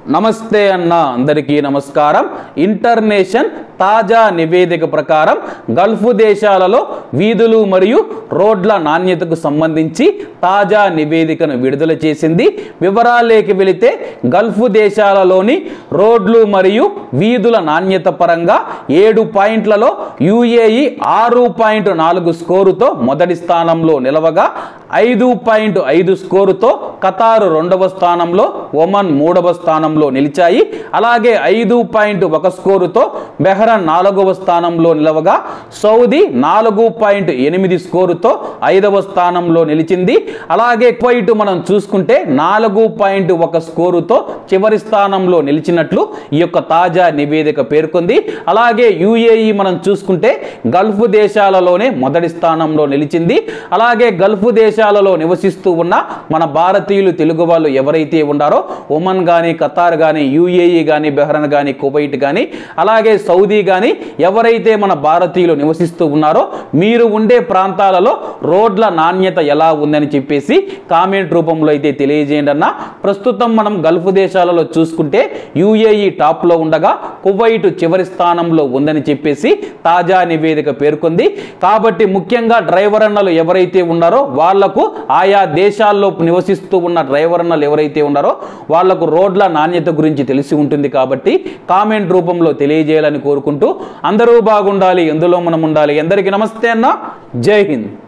నమస్తే అన్న అందరికీ నమస్కారం ఇంటర్నేషన్ తాజా నివేదిక ప్రకారం గల్ఫ్ దేశాలలో వీధులు మరియు రోడ్ల నాణ్యతకు సంబంధించి తాజా నివేదికను విడుదల చేసింది వివరాలేకి వెళితే గల్ఫ్ దేశాలలోని రోడ్లు మరియు వీధుల నాణ్యత పరంగా ఏడు పాయింట్లలో యుఏఈ ఆరు పాయింట్ నాలుగు స్కోరుతో మొదటి స్థానంలో నిలవగా ఐదు పాయింట్ ఐదు స్కోరుతో ఖతారు రెండవ స్థానంలో ఒమన్ మూడవ స్థానంలో నిలిచాయి అలాగే ఐదు పాయింట్ ఒక స్కోరుతో బెహ్రన్ నాలుగవ స్థానంలో నిలవగా సౌదీ నాలుగు పాయింట్ ఎనిమిది స్కోరుతో ఐదవ స్థానంలో నిలిచింది అలాగే కువైట్ మనం చూసుకుంటే నాలుగు పాయింట్ ఒక స్కోరుతో చివరి స్థానంలో నిలిచినట్లు ఈ యొక్క తాజా నివేదిక పేర్కొంది అలాగే యుఏఈ మనం చూసుకుంటే గల్ఫ్ దేశాలలోనే మొదటి స్థానంలో నిలిచింది అలాగే గల్ఫ్ దేశాలలో నివసిస్తూ ఉన్న మన భారతీయులు తెలుగు వాళ్ళు ఎవరైతే ఉన్నారో ఒమన్ కానీ ఖతార్ కానీ యుఏఈ కానీ బెహ్రన్ కానీ కువైట్ కానీ అలాగే సౌదీ కానీ ఎవరైతే మన భారతీయులు నివసిస్తూ ఉన్నారో మీరు ఉండే ప్రాంతాలలో రోడ్ల నాణ్యత ఎలా ఉందని చెప్పేసి కామెంట్ రూపంలో అయితే తెలియజేయండి అన్న ప్రస్తుతం మనం గల్ఫ్ దేశాలలో చూసుకుంటే యుఏఈ టాప్లో ఉండగా కువైట్ చివరి స్థానంలో ఉందని చెప్పేసి తాజా నివేదిక పేర్కొంది కాబట్టి ముఖ్యంగా డ్రైవర్ అన్నలు ఎవరైతే ఉన్నారో వాళ్లకు ఆయా దేశాల్లో నివసిస్తూ ఉన్న డ్రైవర్ అన్నలు ఎవరైతే ఉన్నారో వాళ్లకు రోడ్ల నాణ్యత గురించి తెలిసి ఉంటుంది కాబట్టి కామెంట్ రూపంలో తెలియజేయాలని కోరుకుంటూ అందరూ బాగుండాలి ఎందులో మనం ఉండాలి అందరికీ నమస్తే అన్న జై హింద్